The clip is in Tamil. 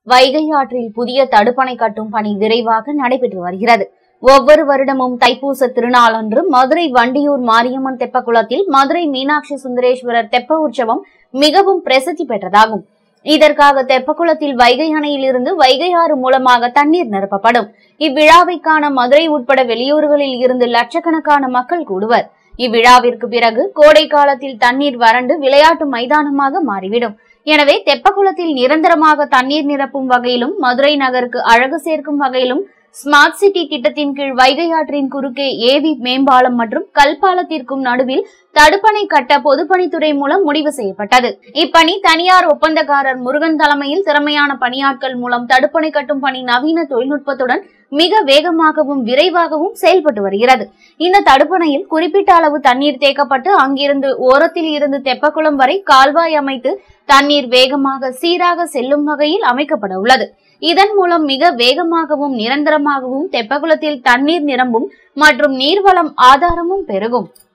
வைகை ஆற்றில் புதிய தடுப்பணை கட்டும் பணி விரைவாக நடைபெற்று வருகிறது ஒவ்வொரு வருடமும் தைப்பூச திருநாளன்று மதுரை வண்டியூர் மாரியம்மன் தெப்பக்குளத்தில் மதுரை மீனாட்சி சுந்தரேஸ்வரர் தெப்ப உற்சவம் மிகவும் பிரசித்தி பெற்றதாகும் இதற்காக தெப்பக்குளத்தில் வைகை அணையில் இருந்து வைகை ஆறு மூலமாக தண்ணீர் நிரப்பப்படும் இவ்விழாவை காண மதுரை உட்பட வெளியூர்களில் இருந்து லட்சக்கணக்கான மக்கள் கூடுவர் இவ்விழாவிற்கு பிறகு கோடை காலத்தில் தண்ணீர் வறண்டு விளையாட்டு மைதானமாக மாறிவிடும் எனவே தெப்பக்குளத்தில் நிரந்தரமாக தண்ணீர் நிரப்பும் வகையிலும் மதுரை நகருக்கு அழகு சேர்க்கும் வகையிலும் ஸ்மார்ட் சிட்டி திட்டத்தின் கீழ் வைகை ஆற்றின் குறுக்கே ஏவி மேம்பாலம் மற்றும் கல்பாலத்திற்கும் நடுவில் தடுப்பணை கட்ட பொதுப்பணித்துறை மூலம் முடிவு செய்யப்பட்டது இப்பணி தனியார் ஒப்பந்தக்காரர் முருகன் தலைமையில் திறமையான பணியாட்கள் மூலம் தடுப்பணை கட்டும் பணி நவீன தொழில்நுட்பத்துடன் மிக வேகமாகவும் விரைவாகவும் செயல்பட்டு வருகிறது இந்த தடுப்பணையில் குறிப்பிட்ட அளவு தண்ணீர் தேக்கப்பட்டு அங்கிருந்து ஓரத்தில் இருந்து தெப்பக்குளம் வரை கால்வாய் அமைத்து தண்ணீர் வேகமாக சீராக செல்லும் வகையில் அமைக்கப்பட உள்ளது இதன் மூலம் மிக வேகமாகவும் நிரந்தரமாகவும் தெப்பக்குளத்தில் தண்ணீர் நிரம்பும் மற்றும் நீர்வளம் ஆதாரமும் பெருகும்